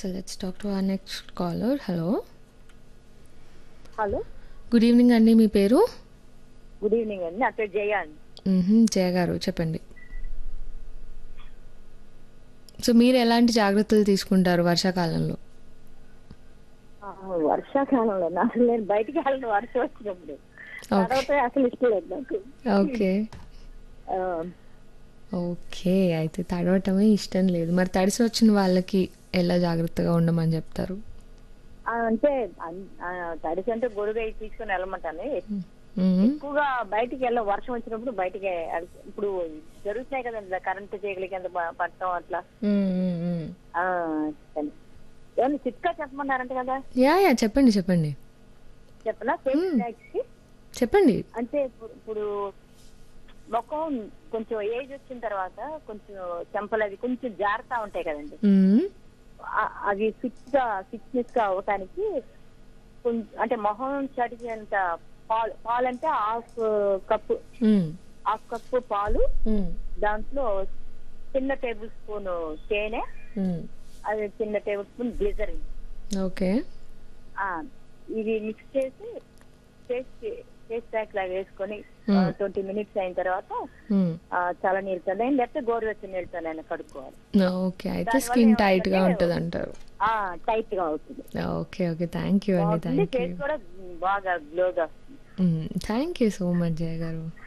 So let's talk to our next caller hello hello good evening అండి మీ పేరు good evening అండి నా పేరు జయ అండి మ్హూ, జయ గారు చెప్పండి సో మీరు ఎలాంటి జాగ్రత్తలు తీసుకుంటారు వర్షాకాలంలో ఆ, వర్షాకాలంలో నా- అసలు నేను బయటికి వెళ్ళను వర్షం వచ్చినప్పుడు తర్వాత అసలు ఇష్టం లేదు నాకు ఓకే ఆ, ఓకే అయితే తడవటమే ఇష్టం లేదు మరి తడిసి వచ్చిన వాళ్ళకి ఎలా జాగ్రత్తగా ఉండమని చెప్తారు ఆ, అంటే అన్- ఆ, తడిసి అంటే గొడుగు అయి తీసుకుని వెళ్ళమంటాను మ్మ్. ఎక్కువగా బయటికి వెళ్ళ వర్షం వచ్చినప్పుడు బయటికి వెళ్- ఇప్పుడు జరుగుతున్నాయి కదండి ఇలా కరెంటు తీగల కింద ప- పడటం అట్లా మ్మ్, మ్మ్, మ్మ్. ఆ, సరే. ఏమన్నా చిట్కా చెప్పమన్నారంట కదా యా యా చెప్పండి చెప్పండి చెప్పనా సేఫ్ స్నాక్స్ చెప్పండి అంటే ఇప్పుడు ఇప్పుడు ముఖం కొంచెం ఏజ్ వచ్చిన తర్వాత కొంచెం చెంపలు అవి కొంచెం జారుతా ఉంటాయి కదండి మ్మ్. ఆ- అవి ఫిట్ గా ఫిట్నెస్ గా అవ్వటానికి కొంచెం అంటే మొహం చడిచేంత పాలు పాలు అంటే హాఫ్ కప్పు మ్మ్. హాఫ్ కప్పు పాలు మ్మ్. దాంట్లో చిన్న టేబుల్ స్పూన్ తేనె మ్మ్. అది చిన్న టేబుల్ స్పూన్ గ్లిజరిన్ ఓకే ఇది మిక్స్ చేసి టేస్ట్ టేస్ట్ ప్యాక్ లాగా వేసుకొని Hmm. ట్వంటీ మినిట్స్ అయిన తర్వాత మ్మ్. ఆ, చాలా నీళ్ళతో లేకపోతే గోరువెచ్చని నీళ్ళతో నేను కడుక్కోవాలి ఓకే అయితే దానివల్ల స్కిన్ టైట్ గా ఏమవుతుందంటే- ఉంటుంది అంటారు ఆ టైట్ గా అవుతుంది ఓకే ఓకే థ్యాంక్ యూ అండి బాగుంటుంది థ్యాంక్ యూ ఫేస్ కూడా బాగా గ్లోగా వస్తుంది thank you so much Jaya గారు